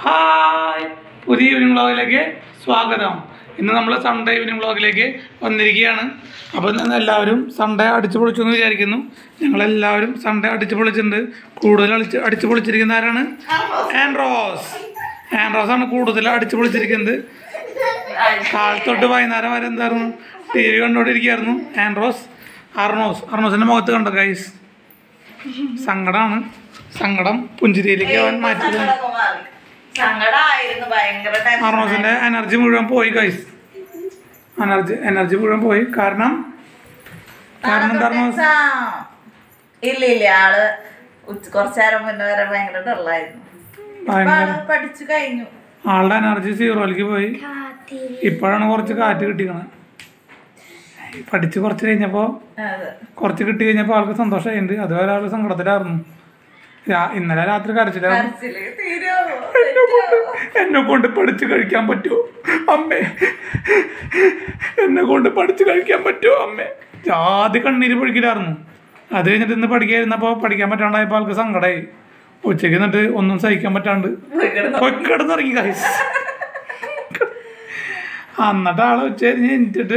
Hi പുതിയ evening വ്ളോഗിലേക്ക് സ്വാഗതം ഇന്ന് നമ്മൾ സൺഡേ ഈവനിങ് വ്ളോഗിലേക്ക് വന്നിരിക്കുകയാണ് അപ്പോൾ ഇന്ന് എല്ലാവരും സൺഡേ അടിച്ചു പൊളിച്ചു എന്ന് വിചാരിക്കുന്നു ഞങ്ങളെല്ലാവരും സൺഡേ അടിച്ചു പൊളിച്ചിട്ടുണ്ട് കൂടുതൽ അടിച്ച് അടിച്ചു പൊളിച്ചിരിക്കുന്ന ആരാണ് ആൻഡ്രോസ് ആൻഡ്രോസ് ആണ് കൂടുതൽ അടിച്ചു പൊളിച്ചിരിക്കുന്നത് കാലത്തൊട്ട് വൈകുന്നേരം വരെ എന്തായിരുന്നു ടി വി കണ്ടുകൊണ്ടിരിക്കുകയായിരുന്നു ആൻഡ്രോസ് അർണോസ് അർണോസിൻ്റെ മുഖത്ത് കണ്ടോ ഗൈസ് സങ്കടമാണ് സങ്കടം പുഞ്ചിരിയിലേക്ക് അവൻ മാറ്റിയത് സങ്കടായിരുന്നു ഭയങ്കര tension അർണോസിന്റെ എനർജി മുഴുവൻ പോയി ഗൈസ് എനർജി എനർജി മുഴുവൻ പോയി കാരണം കാരണം എന്താ അർണോസ് exam. ഇല്ല ഇല്ല ആള് ഉച്ച കുറച്ചേരം മുന്നേ വരെ ഭയങ്കര ഡള്ളായിരുന്നു ഇപ്പൊ ഭയങ്കര ആള് പഠിച്ചു കഴിഞ്ഞു ആളുടെ എനർജി സീറോയിലേക്ക് പോയി ഇപ്പോഴാണ് കുറച്ച് കാറ്റ് കിട്ടിക്കണത് പഠിച്ച് കുറച്ച് കഴിഞ്ഞപ്പോൾ അതെ കുറച്ച് കിട്ടി കഴിഞ്ഞപ്പോൾ ആൾക്ക് സന്തോഷമായിട്ടുണ്ട് അതുവരെ ആൾ സങ്കടത്തിലായിരുന്നു രാ- ഇന്നലെ രാത്രി കരച്ചിലായിരുന്നു കരച്ചില് തീരുവോ? എന്നെ കൊണ്ട് പഠിച്ച് കഴിക്കാൻ പറ്റുമോ അമ്മേ എന്നെ കൊണ്ട് പഠിച്ച് കഴിക്കാൻ പറ്റുമോ അമ്മേ ജാതി കണ്ണീര് പൊഴിക്കലായിരുന്നു അത് കഴിഞ്ഞിട്ട് ഇന്ന് പഠിക്കാതിരുന്നപ്പോൾ പഠിക്കാൻ പറ്റാണ്ടായപ്പോൾ ആൾക്ക് സങ്കടമായി ഉച്ചയ്ക്ക് എന്നിട്ട് ഒന്നും സഹിക്കാൻ പറ്റാണ്ട് പോയി കിടന്നു. പോയി കിടന്നിറങ്ങി കാശ് എന്നിട്ട് ആളെ ഉച്ച കഴിഞ്ഞ് എനിച്ചിട്ട്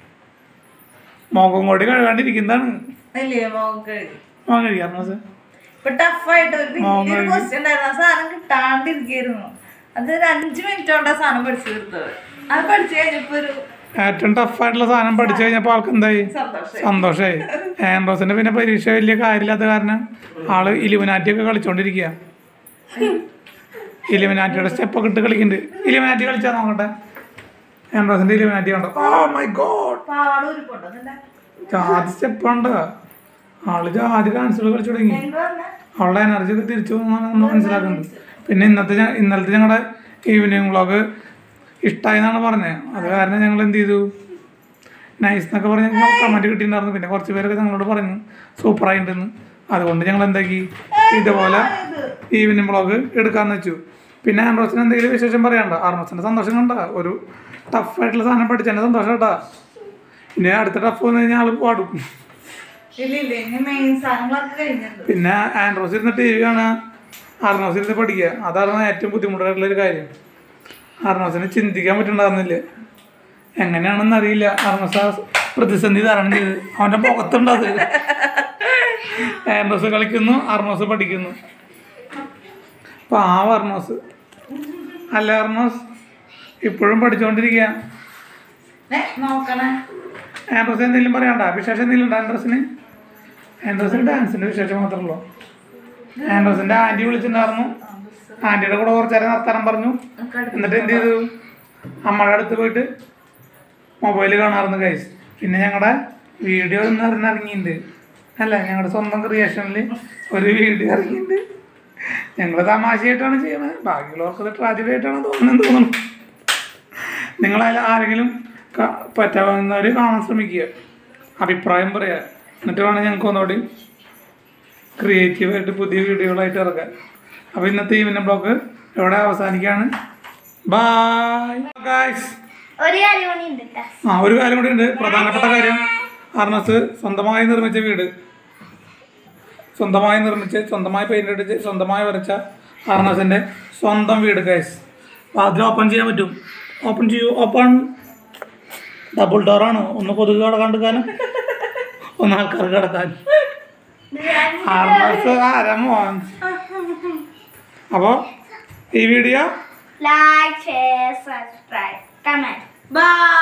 മുഖം കൂടി കഴുകാണ്ടിരിക്കുന്നതാണ് ഇല്ലേ മോൻ കഴുകി മോൻ കഴിക്കാറുണ്ട് സാർ ഇപ്പൊ ടഫായിട്ട് ഒരു മോൻ വലിയൊരു കഴുകി. ക്വസ്റ്റ്യൻ ഉണ്ടായിരുന്നു ആ സാധനം കിട്ടാണ്ടിരിക്കായിരുന്നു അത് ഒരു അഞ്ചു മിനിറ്റ് കൊണ്ടാ സാധനം പഠിച്ചു തീർത്തത് അത് പഠിച്ചു കഴിഞ്ഞപ്പോ ഒരു ഏറ്റവും ടഫായിട്ടുള്ള സാധനം പഠിച്ചു കഴിഞ്ഞപ്പോൾ ആൾക്ക് എന്തായി സന്തോഷം സന്തോഷമായി ആൻഡ്രോസിന്റെ പിന്നെ പരീക്ഷ വലിയ കാര്യമില്ലാത്ത കാരണം ആള് ഇലുമിനാറ്റി ഒക്കെ കളിച്ചോണ്ടിരിക്കുക ഇലുമിനാറ്റിയുടെ സ്റ്റെപ്പൊക്കെ ഇട്ട് കളിക്കുന്നുണ്ട് ഇലുമിനാറ്റി കളിച്ചാൽ നോക്കട്ടെ ആൻഡ്രോസിന്റെ ഇലുമിനാറ്റി കണ്ടോ ഓ മൈ ഗോഡ് പാടൂരി കൊണ്ടുവന്നില്ല ജാതി സ്റ്റെപ്പ് ഉണ്ട് ആള് ജാതി ഡാൻസുകൾ കളിച്ചു തുടങ്ങി എന്ത് പറഞ്ഞ അവളുടെ എനർജി ഒക്കെ തിരിച്ചു പോകുന്നതാണ് നമ്മൾ മനസ്സിലാക്കുന്നത് പിന്നെ ഇന്നത്തെ ഞ- ഇന്നലത്തെ ഞങ്ങളുടെ ഈവനിങ് വ്ളോഗ് ഇഷ്ടമായി എന്നാണ് പറഞ്ഞത് അത് കാരണം ഞങ്ങൾ എന്ത് ചെയ്തു നൈസ് എന്നൊക്കെ പറഞ്ഞ് ഞങ്ങൾ കമൻറ്റ് കിട്ടിയിട്ടുണ്ടായിരുന്നു പിന്നെ കുറച്ച് പേരൊക്കെ ഞങ്ങളോട് പറഞ്ഞു സൂപ്പറായിട്ടുണ്ടെന്ന് അതുകൊണ്ട് ഞങ്ങൾ എന്താക്കി ഇതുപോലെ ഈവനിങ് വ്ളോഗ് എടുക്കാമെന്ന് വെച്ചു പിന്നെ ആൻഡ്രോസിന് എന്തെങ്കിലും വിശേഷം പറയാനുണ്ടോ ആർണോസിൻ്റെ സന്തോഷം കണ്ട ഒരു ടഫായിട്ടുള്ള സാധനം പഠിച്ചതിൻ്റെ സന്തോഷം കേട്ടാ ഇനി അടുത്ത ടഫ് വന്നു കഴിഞ്ഞാൽ ആൾ പാടും ഇല്ല ഇല്ല ഇനി മെയിൻ സാധനങ്ങളൊക്കെ കഴിഞ്ഞിട്ടുണ്ട് പിന്നെ ആൻഡ്രോസ് ഇരുന്ന് ടി വി കാണുക അർണോസ് ഇരുന്ന് പഠിക്കുക അതാണ് ഏറ്റവും ബുദ്ധിമുട്ടായിട്ടുള്ള ഒരു കാര്യം അർണോസിന് ചിന്തിക്കാൻ പറ്റുന്നുണ്ടായിരുന്നില്ല എങ്ങനെയാണെന്ന് അറിയില്ല അർണോസ് ആ പ്രതിസന്ധി തരണം ചെയ്ത് അവൻ്റെ മുഖത്തുണ്ട് അത് ആൻഡ്രോസ് കളിക്കുന്നു അർണോസ് പഠിക്കുന്നു പാവ അർണോസ് അല്ല അർണോസ് ഇപ്പോഴും പഠിച്ചുകൊണ്ടിരിക്കുക ഏ, നോക്കണേ ആൻഡ്രോസ് എന്തെങ്കിലും പറയണ്ട വിശേഷം എന്തെങ്കിലും ഉണ്ടോ ആൻഡ്രോസിന് ആൻഡ്രോസിന് ഡാൻസിന്റെ വിശേഷം മാത്രമേ ഉള്ളൂ ആൻഡ്രോസിന്റെ ആന്റി വിളിച്ചിട്ടുണ്ടായിരുന്നു ആന്റിയുടെ കൂടെ കുറച്ച് നേരം നിർത്താനം പറഞ്ഞു എന്നിട്ട് എന്ത് ചെയ്തു അമ്മയുടെ അടുത്ത് പോയിട്ട് മൊബൈൽ കാണാറുണ്ട് കൈസ് പിന്നെ ഞങ്ങളുടെ വീഡിയോ ഒന്ന് ഇറങ്ങിയിട്ടുണ്ട് അല്ല ഞങ്ങളുടെ സ്വന്തം ക്രിയേഷനിൽ ഒരു വീഡിയോ ഇറങ്ങിയിട്ടുണ്ട് ഞങ്ങൾ തമാശയായിട്ടാണ് ചെയ്യുന്നത് ബാക്കിയുള്ളവർക്ക് ട്രാജഡി ആയിട്ടാണ് തോന്നുന്നത് തോന്നുന്നു നിങ്ങളതിൽ ആരെങ്കിലും ക- പറ്റാവുന്നവർ കാണാൻ ശ്രമിക്കുക അഭിപ്രായം പറയുക എന്നിട്ട് വേണം ഞങ്ങൾക്ക് ഒന്നുകൂടി ക്രിയേറ്റീവായിട്ട് പുതിയ വീഡിയോകളായിട്ട് ഇറക്കാൻ അപ്പോൾ ഇന്നത്തെ ഈവനിങ് ബ്ലോഗ് ഇവിടെ അവസാനിക്കുകയാണ് ബായ് ഗായ്സ് ഒരു കാര്യം കൂടി ഉണ്ട് ട്ടാ. ആ ഒരു കാര്യം കൂടി ഉണ്ട് പ്രധാനപ്പെട്ട കാര്യം അർണസ് സ്വന്തമായി നിർമ്മിച്ച വീട് സ്വന്തമായി നിർമ്മിച്ച് സ്വന്തമായി പെയിന്റ് അടിച്ച് സ്വന്തമായി വരച്ച അർണസിന്റെ സ്വന്തം വീട് ഗൈസ് വാതിൽ ഓപ്പൺ ചെയ്യാൻ പറ്റും ഓപ്പൺ ചെയ്യൂ ഓപ്പൺ ഡബിൾ ഡോറാണ് ഒന്ന് കൊതുക് കിടക്കാണ്ടിരിക്കാനും ഒന്ന് ആൾക്കാർക്ക് കിടക്കാൻ അർണസ് ആരമോൻ അപ്പോൾ ഈ video like share subscribe comment by